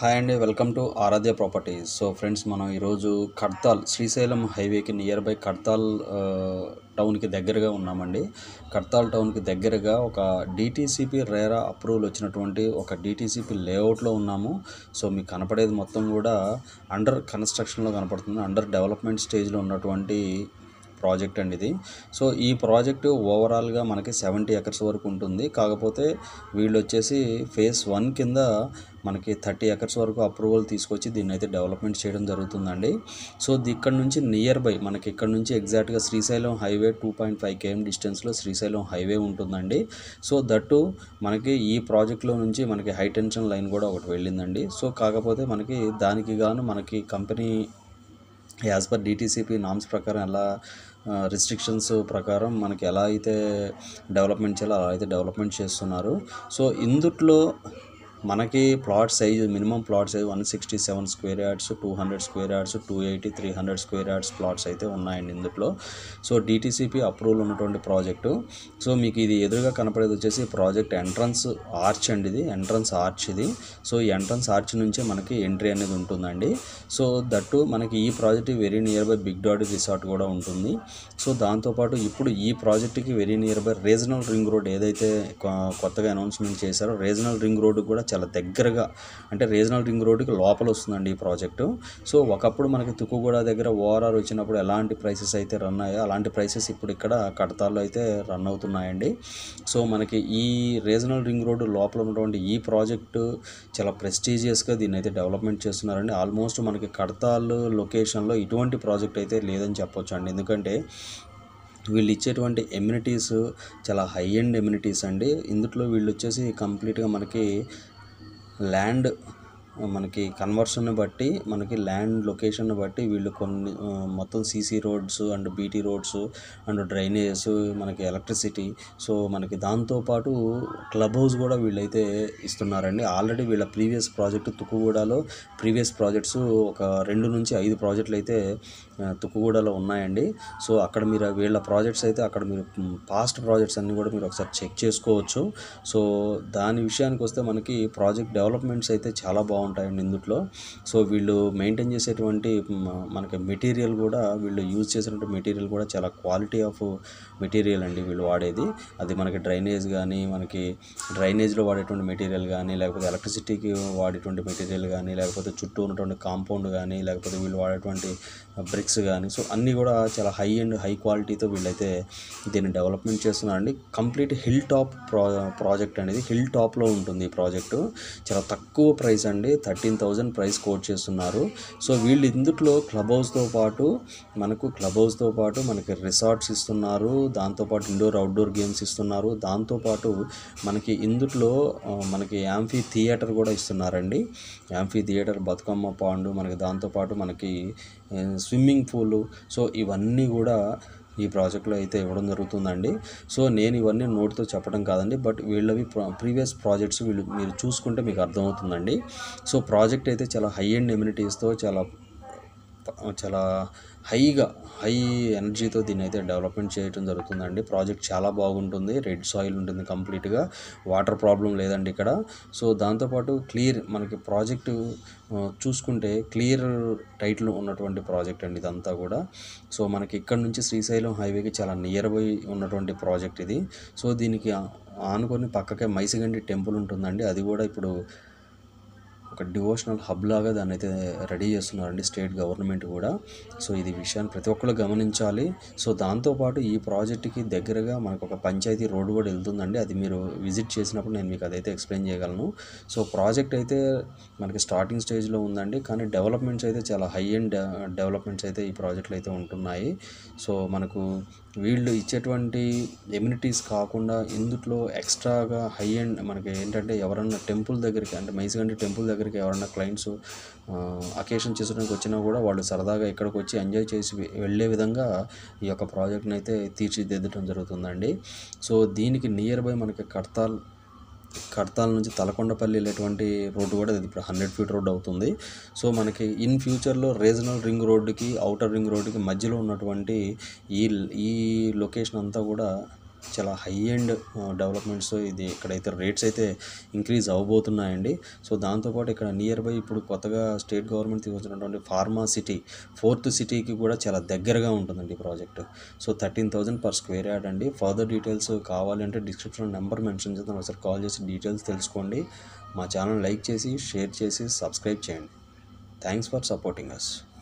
hi అండి welcome to Aradhya properties so friends మనం ఈరోజు కడ్తాల్ శ్రీశైలం హైవేకి నియర్ బై కడ్తాల్ ఆ, టౌన్కి దగ్గరగా ఉన్నామండి కడ్తాల్ టౌన్కి దగ్గరగా ఒక డిటీసీపీ రేరా అప్రూవల్ వచ్చినటువంటి ఒక డిటీసీపీ లేఅవుట్లో ఉన్నాము సో మీకు కనపడేది మొత్తం కూడా అండర్ కన్స్ట్రక్షన్లో కనపడుతుంది అండర్ డెవలప్మెంట్ స్టేజ్లో ఉన్నటువంటి ప్రాజెక్ట్ అండి ఇది సో ఈ ప్రాజెక్టు ఓవరాల్గా మనకి సెవెంటీ ఎకర్స్ వరకు ఉంటుంది కాకపోతే వీళ్ళు వచ్చేసి ఫేజ్ వన్ కింద మనకి థర్టీ ఎకర్స్ వరకు అప్రూవల్ తీసుకొచ్చి దీన్ని అయితే డెవలప్మెంట్ చేయడం జరుగుతుందండి సో ది- ఇక్కడ నుంచి నియర్ బై మనకి ఇక్కడ నుంచి ఎగ్జాక్ట్గా Srisailam highway two point five KM డిస్టెన్స్లో శ్రీశైలం హైవే ఉంటుందండి సో దట్టు మనకి ఈ ప్రాజెక్ట్లో నుంచి మనకి హై టెన్షన్ లైన్ కూడా ఒకటి వెళ్ళిందండి సో కాకపోతే మనకి దానికి గాను మనకి company as per DTCP norms ప్రకారం ఎలా రిస్ట్రిక్షన్స్ ప్రకారం మనకి ఎలా అయితే డెవలప్మెంట్ చేయాలో అలా అయితే డెవలప్మెంట్ చేస్తున్నారు సో ఇందుట్లో మనకి plot size minimum plot size one sixty seven square yards two hundred square yards two eighty three hundred square yards plots అయితే ఉన్నాయండి ఇందులో సో డిటీసీపీ అప్రూవల్ ఉన్నటువంటి ప్రాజెక్టు సో మీకు ఇది ఎదురుగా కనపడేది వచ్చేసి ప్రాజెక్ట్ ఎంట్రన్స్ ఆర్చ్ అండి ఇది ఎంట్రన్స్ ఆర్చ్ ఇది సో ఈ ఎంట్రన్స్ ఆర్చ్ నుంచే మనకి ఎంట్రీ అనేది ఉంటుందండి సో దట్టు మనకి ఈ project very near by Big Daddy resort కూడా ఉంటుంది సో దాంతోపాటు ఇప్పుడు ఈ ప్రాజెక్ట్కి very near by regional ring road ఏదైతే కొ- కొత్తగా అనౌన్స్మెంట్ చేశారో రీజనల్ రింగ్ రోడ్ కూడా చాలా దగ్గరగా అంటే రీజనల్ రింగ్ రోడ్డుకి లోపల వస్తుందండి ఈ ప్రాజెక్టు సో ఒకప్పుడు మనకి తుక్కుగూడ దగ్గర ఓఆర్ఆర్ వచ్చినప్పుడు ఎలాంటి ప్రైసెస్ అయితే రన్ అయ్యాయో అలాంటి ప్రైసెస్ ఇప్పుడు ఇక్కడ కడతాల్లో అయితే రన్ అవుతున్నాయండి సో మనకి ఈ రీజనల్ రింగ్ రోడ్డు లోపల ఉన్నటువంటి ఈ ప్రాజెక్టు చాలా ప్రెస్టీజియస్గా దీన్ని అయితే డెవలప్మెంట్ చేస్తున్నారండి ఆల్మోస్ట్ మనకి కడతాల్ లొకేషన్లో ఇటువంటి ప్రాజెక్ట్ అయితే లేదని చెప్పొచ్చు అండి ఎందుకంటే వీళ్ళు ఇచ్చేటువంటి ఎమ్యూనిటీస్ చాలా హై ఎండ్ ఎమ్యూనిటీస్ అండి ఇందులో వీళ్ళు వచ్చేసి కంప్లీట్గా మనకి ల్యాండ్ మనకి కన్వర్షన్ బట్టి మనకి ల్యాండ్ లొకేషన్ బట్టి వీళ్ళు కొన్ని ఆ, మొత్తం CC roads and BT roads and drainages మనకి ఎలక్ట్రిసిటీ సో మనకి దాంతోపాటు క్లబ్ హౌస్ కూడా వీళ్ళైతే ఇస్తున్నారండి ఆల్రెడీ వీళ్ళ ప్రీవియస్ ప్రాజెక్ట్ తుక్కుగూడలో ప్రీవియస్ ప్రాజెక్ట్స్ ఒక రెండు నుంచి ఐదు ప్రాజెక్టులు అయితే ఆ, తుక్కుగూడలో ఉన్నాయండి సో అక్కడ మీరు వీళ్ళ ప్రాజెక్ట్స్ అయితే అక్కడ మీరు పాస్ట్ ప్రాజెక్ట్స్ అన్నీ కూడా మీరు ఒకసారి చెక్ చేసుకోవచ్చు సో దాని విషయానికి వస్తే మనకి ప్రాజెక్ట్ డెవలప్మెంట్స్ అయితే చాలా బాగుంటాయండి ఇందులో సో వీళ్ళు మెయింటైన్ చేసేటువంటి మ- మనకి మెటీరియల్ కూడా వీళ్ళు యూజ్ చేసినటువంటి మెటీరియల్ కూడా చాలా క్వాలిటీ ఆఫ్ మెటీరియల్ అండి వీళ్ళు వాడేది అది మనకి డ్రైనేజ్ కానీ మనకి డ్రైనేజ్లో వాడేటువంటి మెటీరియల్ కానీ లేకపోతే ఎలక్ట్రిసిటీకి వాడేటువంటి మెటీరియల్ కానీ లేకపోతే చుట్టూ ఉన్నటువంటి కాంపౌండ్ కానీ లేకపోతే వీళ్ళు వాడేటువంటి బ్రిక్స్ కానీ సో అన్నీ కూడా చాలా హై అండ్ హై క్వాలిటీతో వీళ్ళైతే దీన్ని డెవలప్మెంట్ చేస్తున్నారండి కంప్లీట్ హిల్ టాప్ ప్రా ప్రాజెక్ట్ అనేది హిల్ టాప్లో ఉంటుంది ఈ ప్రాజెక్టు చాలా తక్కువ ప్రైస్ అండి థర్టీన్ థౌజండ్ ప్రైస్ కోట్ చేస్తున్నారు సో వీళ్ళు ఇందులో క్లబ్ హౌస్తో పాటు మనకు క్లబ్ హౌస్తో పాటు మనకి రిసార్ట్స్ ఇస్తున్నారు దాంతోపాటు ఇండోర్ అవుట్డోర్ గేమ్స్ ఇస్తున్నారు దాంతోపాటు మనకి ఇందులో ఆ, మనకి యాంఫీ థియేటర్ కూడా ఇస్తున్నారండి యాంఫీ థియేటర్ బతుకమ్మ పాండు మనకి దాంతోపాటు మనకి ఆ, స్విమ్మింగ్ పూల్ సో ఇవన్నీ కూడా ఈ ప్రాజెక్ట్లో అయితే ఇవ్వడం జరుగుతుందండి సో నేను ఇవన్నీ నోట్తో చెప్పడం కాదండి బట్ వీళ్ళవి ప్రీవియస్ ప్రాజెక్ట్స్ వీళ్ళు మీరు చూసుకుంటే మీకు అర్థమవుతుందండి సో ప్రాజెక్ట్ అయితే చాలా హై అండ్ ఎమ్యూనిటీస్తో చాలా చాలా హైగా హై ఎనర్జీతో దీన్ని అయితే డెవలప్మెంట్ చేయడం జరుగుతుందండి ప్రాజెక్ట్ చాలా బాగుంటుంది రెడ్ సాయిల్ ఉంటుంది కంప్లీట్గా వాటర్ ప్రాబ్లం లేదండి ఇక్కడ సో దాంతోపాటు క్లియర్ మనకి ప్రాజెక్టు ఆ, చూసుకుంటే క్లియర్ టైటిల్ ఉన్నటువంటి ప్రాజెక్ట్ అండి ఇదంతా కూడా సో మనకి ఇక్కడ నుంచి శ్రీశైలం హైవేకి చాలా నియర్ బై ఉన్నటువంటి ప్రాజెక్ట్ ఇది సో దీనికి ఆ- ఆనుకొని పక్కకే మైసిగండి టెంపుల్ ఉంటుందండి అది కూడా ఇప్పుడు ఒక డివోషనల్ హబ్ లాగా దాన్ని అయితే రెడీ చేస్తున్నారండి స్టేట్ గవర్నమెంట్ కూడా సో ఇది విషయాన్ని ప్రతి ఒక్కరు గమనించాలి సో దాంతోపాటు ఈ ప్రాజెక్ట్కి దగ్గరగా మనకు ఒక పంచాయతీ రోడ్డు కూడా వెళ్తుందండి అది మీరు విజిట్ చేసినప్పుడు నేను మీకు అదైతే ఎక్స్ప్లెయిన్ చేయగలను సో ప్రాజెక్ట్ అయితే మనకి స్టార్టింగ్ స్టేజ్లో ఉందండి కానీ డెవలప్మెంట్స్ అయితే చాలా హై అండ్ డెవలప్మెంట్స్ అయితే ఈ ప్రాజెక్టులు అయితే ఉంటున్నాయి సో మనకు వీళ్ళు ఇచ్చేటువంటి ఎమ్యూనిటీస్ కాకుండా ఇందులో ఎక్స్ట్రాగా హై అండ్ మనకి ఏంటంటే ఎవరన్నా టెంపుల్ దగ్గరికి అంటే మైసిగండి టెంపుల్ దగ్గరికి ఎవరన్నా క్లయింట్స్ అకేషన్ చేసుకోవడానికి వచ్చినా కూడా వాళ్ళు సరదాగా ఇక్కడికి వచ్చి ఎంజాయ్ చేసి వె- వెళ్ళే విధంగా ఈ యొక్క ప్రాజెక్ట్ని అయితే తీర్చిదిద్దడం జరుగుతుందండి సో దీనికి నియర్ బై మనకి కడతాల్ కడతాల నుంచి తలకొండపల్లి వెళ్ళేటువంటి రోడ్డు కూడా ఇది ఇప్పుడు హండ్రెడ్ ఫీట్ రోడ్ అవుతుంది సో మనకి ఇన్ ఫ్యూచర్లో రీజనల్ రింగ్ రోడ్డుకి అవుటర్ రింగ్ రోడ్డుకి మధ్యలో ఉన్నటువంటి ఈ ఈ లొకేషన్ అంతా కూడా చాలా హై ఎండ్ డెవలప్మెంట్స్ ఇది ఇక్కడైతే రేట్స్ అయితే ఇంక్రీజ్ అవ్వబోతున్నాయండి సో దాంతోపాటు ఇక్కడ నియర్ బై ఇప్పుడు కొత్తగా స్టేట్ గవర్నమెంట్ తీసుకొచ్చినటువంటి ఫార్మా సిటీ ఫోర్త్ సిటీకి కూడా చాలా దగ్గరగా ఉంటుందండి ఈ project so thirteen thousand per square yard అండి ఫర్దర్ డీటెయిల్స్ కావాలంటే డిస్క్రిప్షన్లో నెంబర్ మెన్షన్ చేస్తాను ఒకసారి కాల్ చేసి డీటెయిల్స్ తెలుసుకోండి మా ఛానల్ లైక్ చేసి షేర్ చేసి సబ్స్క్రైబ్ చేయండి థ్యాంక్స్ ఫర్ సపోర్టింగ్ అస్